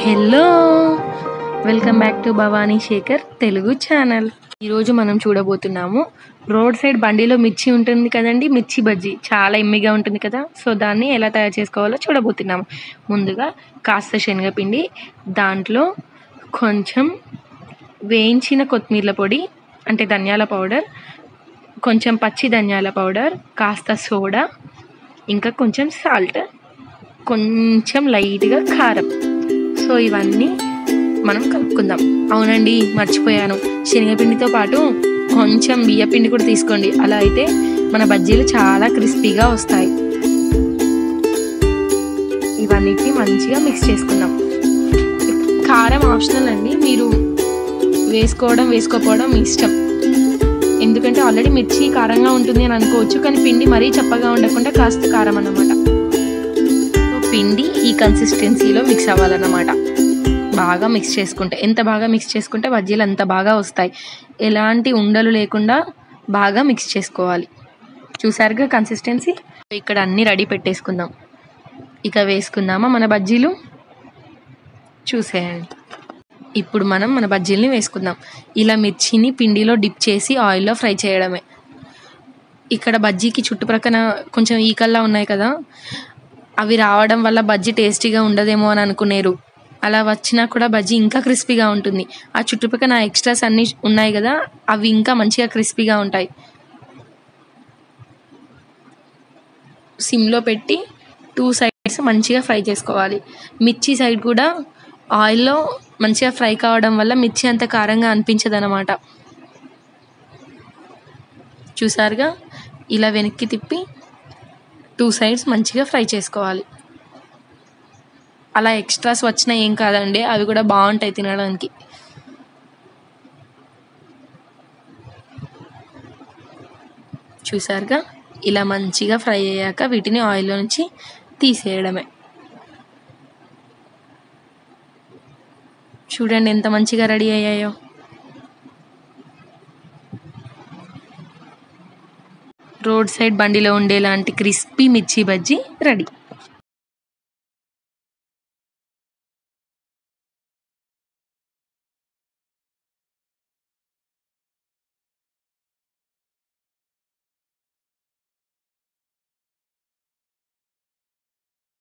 hello welcome back to Bhavani Shekar Telugu channel ఈరోజు మనం చూడబోతున్నాము రోడ్ సైడ్ బండిలో మిర్చి ఉంటుంది కదండి మిర్చి బజ్జీ చాలా ఎమ్మిగా ఉంటుంది కదా సో దాన్ని ఎలా తయారు చేసుకోవాలో చూడబోతున్నాము ముందుగా కాస్త శనగపిండి దాంట్లో కొంచెం వేయించిన కొత్తిమీర పొడి అంటే ధనియాల పౌడర్ కొంచెం పచ్చి ధనియాల పౌడర్ కాస్త సోడా ఇంకా కొంచెం సాల్ట్ కొంచెం లైట్గా కారం సో ఇవన్నీ మనం కలుపుకుందాం అవునండి మర్చిపోయాను శనగపిండితో పాటు కొంచెం బియ్యపిండి కూడా తీసుకోండి అలా అయితే మన బజ్జీలు చాలా క్రిస్పీగా వస్తాయి ఇవన్నిటిని మంచిగా మిక్స్ చేసుకుందాం కారం ఆప్షనల్ అండి మీరు వేసుకోవడం వేసుకోకపోవడం మీ ఇష్టం ఎందుకంటే ఆల్రెడీ మిర్చి కారంగా ఉంటుంది అని అనుకోవచ్చు కానీ పిండి మరీ చప్పగా ఉండకుండా కాస్త కారం అన్నమాట సో పిండి ఈ కన్సిస్టెన్సీలో మిక్స్ అవ్వాలన్నమాట బాగా మిక్స్ చేసుకుంటే ఎంత బాగా మిక్స్ చేసుకుంటే బజ్జీలు అంత బాగా వస్తాయి ఎలాంటి ఉండలు లేకుండా బాగా మిక్స్ చేసుకోవాలి చూసారుగా కన్సిస్టెన్సీ ఇక్కడ అన్నీ రెడీ పెట్టేసుకుందాం ఇక వేసుకుందామా మన బజ్జీలు చూసేయండి ఇప్పుడు మనం మన బజ్జీల్ని వేసుకుందాం ఇలా మిర్చిని పిండిలో డిప్ చేసి ఆయిల్లో ఫ్రై చేయడమే ఇక్కడ బజ్జీకి చుట్టుప్రక్కన కొంచెం ఈకల్లా ఉన్నాయి కదా అవి రావడం వల్ల బజ్జీ టేస్టీగా ఉండదేమో అని అనుకునేరు అలా వచ్చినా కూడా బజ్జీ ఇంకా క్రిస్పీగా ఉంటుంది ఆ చుట్టుపక్కల ఎక్స్ట్రాస్ అన్నీ ఉన్నాయి కదా అవి ఇంకా మంచిగా క్రిస్పీగా ఉంటాయి సిమ్లో పెట్టి టూ సైడ్స్ మంచిగా ఫ్రై చేసుకోవాలి మిర్చి సైడ్ కూడా ఆయిల్లో మంచిగా ఫ్రై కావడం వల్ల మిర్చి అంత కారంగా అనిపించదు అనమాట చూసారుగా ఇలా వెనక్కి తిప్పి టూ సైడ్స్ మంచిగా ఫ్రై చేసుకోవాలి అలా ఎక్స్ట్రాస్ వచ్చినా ఏం కాదండి అవి కూడా బాగుంటాయి తినడానికి చూసారుగా ఇలా మంచిగా ఫ్రై అయ్యాక వీటిని ఆయిల్లో నుంచి తీసేయడమే చూడండి ఎంత మంచిగా రెడీ అయ్యాయో రోడ్ సైడ్ బండిలో ఉండేలాంటి క్రిస్పీ మిర్చి బజ్జీ రెడీ